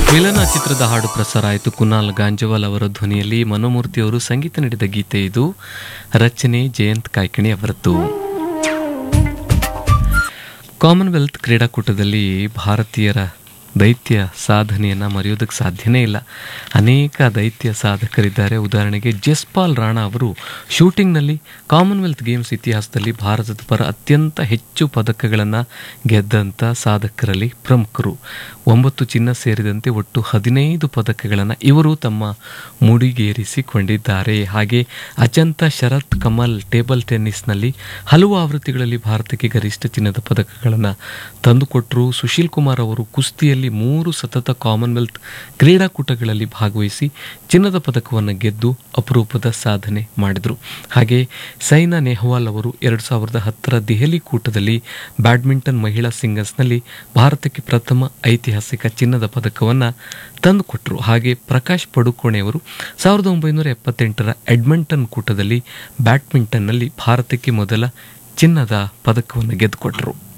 ಮಿಲನ ಚಿತ್ರದ ಹಾಡು ಪ್ರಸಾರ ಆಯಿತು ಕುನಾಲ್ ಗಾಂಜವಾಲ್ ಅವರ ಧ್ವನಿಯಲ್ಲಿ ಮನೋಮೂರ್ತಿ ಅವರು ಸಂಗೀತ ನೀಡಿದ ಗೀತೆ ಇದು ರಚನೆ ಜಯಂತ್ ಕಾಯ್ಕಿಣಿ ಅವರದ್ದು ಕಾಮನ್ವೆಲ್ತ್ ಕ್ರೀಡಾಕೂಟದಲ್ಲಿ ಭಾರತೀಯರ ದೈತ್ಯ ಸಾಧನೆಯನ್ನು ಮರೆಯೋದಕ್ಕೆ ಸಾಧ್ಯನೇ ಇಲ್ಲ ಅನೇಕ ದೈತ್ಯ ಸಾಧಕರಿದ್ದಾರೆ ಉದಾಹರಣೆಗೆ ಜಸ್ಪಾಲ್ ರಾಣಾ ಅವರು ಶೂಟಿಂಗ್ನಲ್ಲಿ ಕಾಮನ್ವೆಲ್ತ್ ಗೇಮ್ಸ್ ಇತಿಹಾಸದಲ್ಲಿ ಭಾರತದ ಪರ ಅತ್ಯಂತ ಹೆಚ್ಚು ಪದಕಗಳನ್ನು ಗೆದ್ದಂಥ ಸಾಧಕರಲ್ಲಿ ಪ್ರಮುಖರು ಒಂಬತ್ತು ಚಿನ್ನ ಸೇರಿದಂತೆ ಒಟ್ಟು ಹದಿನೈದು ಪದಕಗಳನ್ನು ಇವರು ತಮ್ಮ ಮುಡಿಗೇರಿಸಿಕೊಂಡಿದ್ದಾರೆ ಹಾಗೆ ಅಜಂತ ಶರತ್ ಕಮಲ್ ಟೇಬಲ್ ಟೆನ್ನಿಸ್ನಲ್ಲಿ ಹಲವು ಆವೃತ್ತಿಗಳಲ್ಲಿ ಭಾರತಕ್ಕೆ ಗರಿಷ್ಠ ಚಿನ್ನದ ಪದಕಗಳನ್ನು ತಂದುಕೊಟ್ಟರು ಸುಶೀಲ್ ಕುಮಾರ್ ಅವರು ಕುಸ್ತಿಯಲ್ಲಿ ಮೂರು ಸತತ ಕಾಮನ್ವೆಲ್ತ್ ಕ್ರೀಡಾಕೂಟಗಳಲ್ಲಿ ಭಾಗವಹಿಸಿ ಚಿನ್ನದ ಪದಕವನ್ನು ಗೆದ್ದು ಅಪರೂಪದ ಸಾಧನೆ ಮಾಡಿದರು ಹಾಗೆ ಸೈನಾ ನೆಹ್ವಾಲ್ ಅವರು ಎರಡು ಸಾವಿರದ ಹತ್ತರ ದೆಹಲಿ ಕೂಟದಲ್ಲಿ ಬ್ಯಾಡ್ಮಿಂಟನ್ ಮಹಿಳಾ ಸಿಂಗಲ್ಸ್ನಲ್ಲಿ ಭಾರತಕ್ಕೆ ಪ್ರಥಮ ಐತಿಹಾಸಿಕ ಚಿನ್ನದ ಪದಕವನ್ನು ತಂದುಕೊಟ್ಟರು ಹಾಗೆ ಪ್ರಕಾಶ್ ಪಡುಕೋಣೆ ಅವರು ಸಾವಿರದ ಒಂಬೈನೂರ ಎಪ್ಪತ್ತೆಂಟರ ಎಡ್ಮಂಟನ್ ಕೂಟದಲ್ಲಿ ಬ್ಯಾಡ್ಮಿಂಟನ್ನಲ್ಲಿ ಭಾರತಕ್ಕೆ ಮೊದಲ ಚಿನ್ನದ ಪದಕವನ್ನು ಗೆದ್ದುಕೊಟ್ಟರು